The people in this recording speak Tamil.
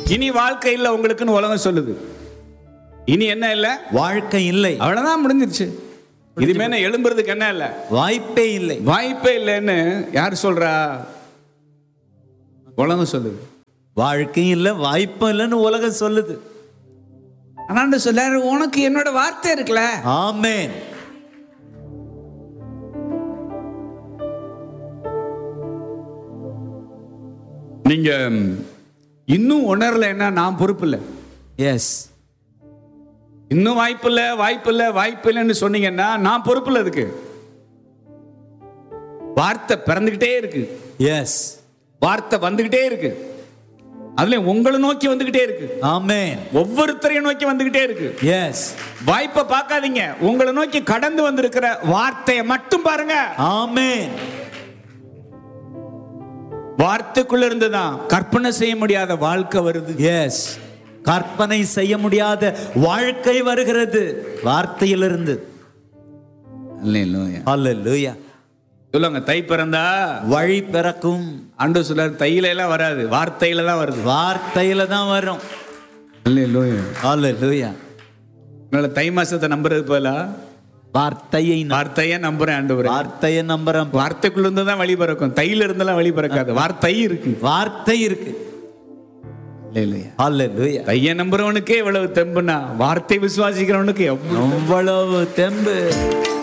இனி வாழ்க்கை இல்லை உங்களுக்குன்னு உலகம் சொல்லுது இனி என்ன இல்லை வாழ்க்கை இல்லை அவ்வளவுதான் முடிஞ்சிருச்சு இதுமே நான் எழும்புறதுக்கு என்ன இல்லை வாய்ப்பே இல்லை வாய்ப்பே இல்லைன்னு யார் சொல்றா உலகம் சொல்லுது வாழ்க்கை இல்லை வாய்ப்பு இல்லைன்னு உலகம் சொல்லுது ஆனாண்டு சொல்றாரு உனக்கு என்னோட வார்த்தை இருக்குல்ல ஆமென் நீங்க இன்னும் உணரலைன்னா நான் பொறுப்பு இல்லை எஸ் இன்னும் வாய்ப்பு இல்லை வாய்ப்பு இல்லை வாய்ப்பு இல்லைன்னு சொன்னீங்கன்னா நான் பொறுப்பு இல்லை அதுக்கு வார்த்தை பிறந்துகிட்டே இருக்கு எஸ் வார்த்தை வந்துகிட்டே இருக்கு அதுல உங்களை நோக்கி வந்துகிட்டே இருக்கு ஆமென் ஒவ்வொருத்தரையும் நோக்கி வந்துகிட்டே இருக்கு எஸ் வாய்ப்பை பார்க்காதீங்க உங்களை நோக்கி கடந்து வந்திருக்கிற வார்த்தையை மட்டும் பாருங்க ஆமென் வார்த்தைக்குள்ள இருந்துதான் கற்பனை செய்ய முடியாத வாழ்க்கை வருது எஸ் கற்பனை செய்ய முடியாத வாழ்க்கை வருகிறது வார்த்தையிலிருந்து அல்லேலூயா சொல்லுங்க தை பிறந்தா வழி பிறக்கும் ஆண்டு சொல்றாரு தையில எல்லாம் வராது வார்த்தையில தான் வருது வார்த்தையில தான் வரும் அல்லேலூயா அதனால தை மாசத்தை நம்புறது போல வார்த்தையை நம்- வார்த்தையை நம்புறேன் ஆண்டு வார்த்தையை நம்புறோம் வார்த்தைக்குள்ள இருந்து தான் வழி பிறக்கும் தையில இருந்தெல்லாம் வழி பிறக்காது வார்த்தை இருக்கு வார்த்தை இருக்கு அல்லேலூயா தைய நம்புறவனுக்கே இவ்வளவு தெம்புனா வார்த்தை விசுவாசிக்கிறவனுக்கு எவ்வளவு அவ்வளவு தெம்பு